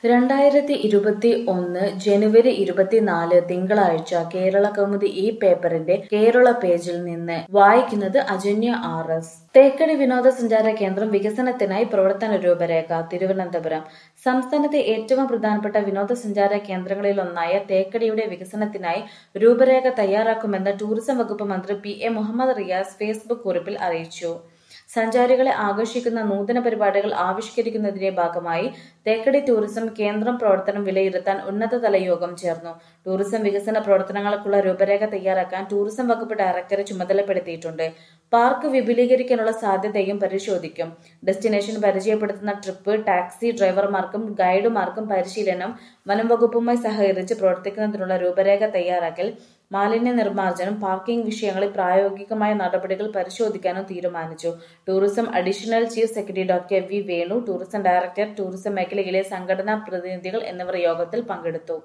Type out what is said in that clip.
രണ്ടായിരത്തി ഇരുപത്തി ഒന്ന് ജനുവരി ഇരുപത്തിനാല് തിങ്കളാഴ്ച കേരള കൗമുദി ഈ പേപ്പറിന്റെ കേരള പേജിൽ നിന്ന് വായിക്കുന്നത് അജന്യ ആർ എസ് തേക്കടി വിനോദസഞ്ചാര കേന്ദ്രം വികസനത്തിനായി പ്രവർത്തന രൂപരേഖ തിരുവനന്തപുരം സംസ്ഥാനത്തെ ഏറ്റവും പ്രധാനപ്പെട്ട വിനോദസഞ്ചാര കേന്ദ്രങ്ങളിലൊന്നായ തേക്കടിയുടെ വികസനത്തിനായി രൂപരേഖ തയ്യാറാക്കുമെന്ന് ടൂറിസം വകുപ്പ് മന്ത്രി P A Muhammad Riyas Facebook കുറിപ്പിൽ അറിയിച്ചു സഞ്ചാരികളെ ആകർഷിക്കുന്ന നൂതന പരിപാടികൾ ആവിഷ്കരിക്കുന്നതിന്റെ ഭാഗമായി തേക്കടി ടൂറിസം കേന്ദ്രം പ്രവർത്തനം വിലയിരുത്താൻ ഉന്നതതല യോഗം ചേർന്നു ടൂറിസം വികസന പ്രവർത്തനങ്ങൾക്കുള്ള രൂപരേഖ തയ്യാറാക്കാൻ ടൂറിസം വകുപ്പ് ഡയറക്ടറെ ചുമതലപ്പെടുത്തിയിട്ടുണ്ട് പാർക്ക് വിപുലീകരിക്കാനുള്ള സാധ്യതയും പരിശോധിക്കും ഡെസ്റ്റിനേഷൻ പരിചയപ്പെടുത്തുന്ന ട്രിപ്പ് ടാക്സി ഡ്രൈവർമാർക്കും ഗൈഡുമാർക്കും പരിശീലനം വനം വകുപ്പുമായി സഹകരിച്ച് പ്രവർത്തിക്കുന്നതിനുള്ള രൂപരേഖ തയ്യാറാക്കൽ മാലിന്യ നിർമ്മാർജ്ജനം പാർക്കിംഗ് വിഷയങ്ങളിൽ പ്രായോഗികമായ നടപടികൾ പരിശോധിക്കാനും തീരുമാനിച്ചു tourism additional chief secretary doctor V Venu tourism director tourism മേഖലയിലെ സംഘടനാ പ്രതിനിധികൾ എന്നിവർ യോഗത്തിൽ പങ്കെടുത്തു